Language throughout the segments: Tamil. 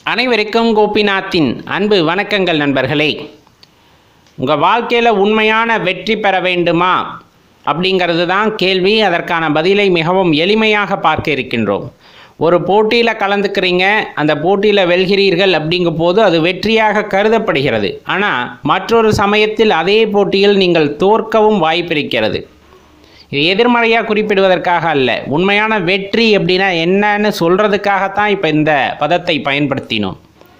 அனைவருக்கும் கோபிநாத்தின் அன்பு வணக்கங்கள் நண்பர்களே உங்கள் வாழ்க்கையில் உண்மையான வெற்றி பெற வேண்டுமா அப்படிங்கிறது தான் கேள்வி அதற்கான பதிலை மிகவும் எளிமையாக பார்க்க இருக்கின்றோம் ஒரு போட்டியில் கலந்துக்கிறீங்க அந்த போட்டியில் வெல்கிறீர்கள் அப்படிங்கும் போது அது வெற்றியாக கருதப்படுகிறது ஆனால் மற்றொரு சமயத்தில் அதே போட்டியில் நீங்கள் தோற்கவும் வாய்ப்பிருக்கிறது இது எதிர்மறையாக குறிப்பிடுவதற்காக அல்ல உண்மையான வெற்றி அப்படின்னா என்னன்னு சொல்கிறதுக்காகத்தான் இப்போ இந்த பதத்தை பயன்படுத்தினோம்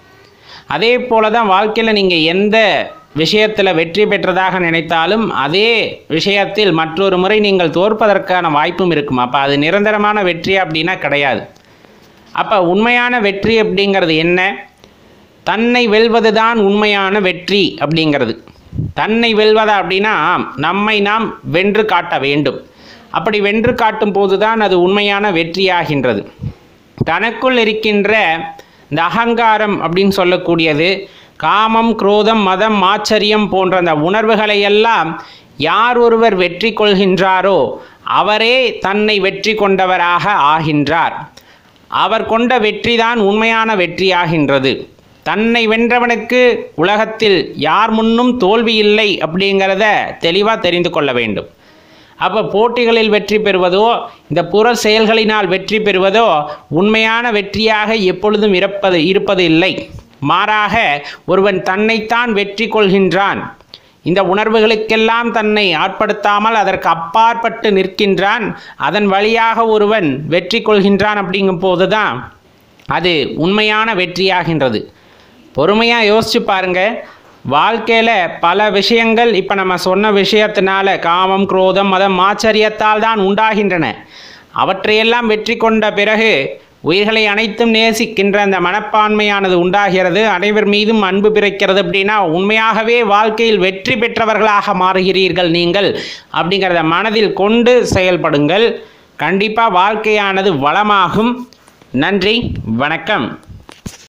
அதே போல தான் வாழ்க்கையில் நீங்கள் எந்த விஷயத்தில் வெற்றி பெற்றதாக நினைத்தாலும் அதே விஷயத்தில் மற்றொரு முறை நீங்கள் தோற்பதற்கான வாய்ப்பும் இருக்கும் அப்போ அது நிரந்தரமான வெற்றி அப்படின்னா கிடையாது அப்போ உண்மையான வெற்றி அப்படிங்கிறது என்ன தன்னை வெல்வது தான் உண்மையான வெற்றி அப்படிங்கிறது தன்னை வெல்வதா அப்படின்னா ஆம், நம்மை நாம் வென்று காட்ட வேண்டும் அப்படி வென்று காட்டும் போது தான் அது உண்மையான வெற்றியாகின்றது தனக்குள் இருக்கின்ற இந்த அகங்காரம் அப்படின்னு சொல்லக்கூடியது காமம் குரோதம் மதம் ஆச்சரியம் போன்ற அந்த உணர்வுகளை எல்லாம் யார் ஒருவர் வெற்றி கொள்கின்றாரோ அவரே தன்னை வெற்றி கொண்டவராக ஆகின்றார் அவர் கொண்ட வெற்றிதான் உண்மையான வெற்றியாகின்றது தன்னை வென்றவனுக்கு உலகத்தில் யார் முன்னும் தோல்வி இல்லை அப்படிங்கிறத தெளிவாக தெரிந்து கொள்ள வேண்டும் அப்போ போட்டிகளில் வெற்றி பெறுவதோ இந்த புற செயல்களினால் வெற்றி பெறுவதோ உண்மையான வெற்றியாக எப்பொழுதும் இருப்பது இருப்பது இல்லை மாறாக ஒருவன் தன்னைத்தான் வெற்றி கொள்கின்றான் இந்த உணர்வுகளுக்கெல்லாம் தன்னை ஆட்படுத்தாமல் அதற்கு அப்பாற்பட்டு நிற்கின்றான் அதன் வழியாக ஒருவன் வெற்றி கொள்கின்றான் அப்படிங்கும் போது தான் அது உண்மையான வெற்றியாகின்றது பொறுமையாக யோசிச்சு பாருங்க வாழ்க்கையில் பல விஷயங்கள் இப்போ நம்ம சொன்ன விஷயத்தினால காமம் குரோதம் மதம் ஆச்சரியத்தால் தான் உண்டாகின்றன அவற்றையெல்லாம் வெற்றி கொண்ட பிறகு உயிர்களை அனைத்தும் நேசிக்கின்ற அந்த மனப்பான்மையானது உண்டாகிறது அனைவர் மீதும் அன்பு பிறக்கிறது அப்படின்னா உண்மையாகவே வாழ்க்கையில் வெற்றி பெற்றவர்களாக மாறுகிறீர்கள் நீங்கள் அப்படிங்கிறத மனதில் கொண்டு செயல்படுங்கள் கண்டிப்பாக வாழ்க்கையானது வளமாகும் நன்றி வணக்கம்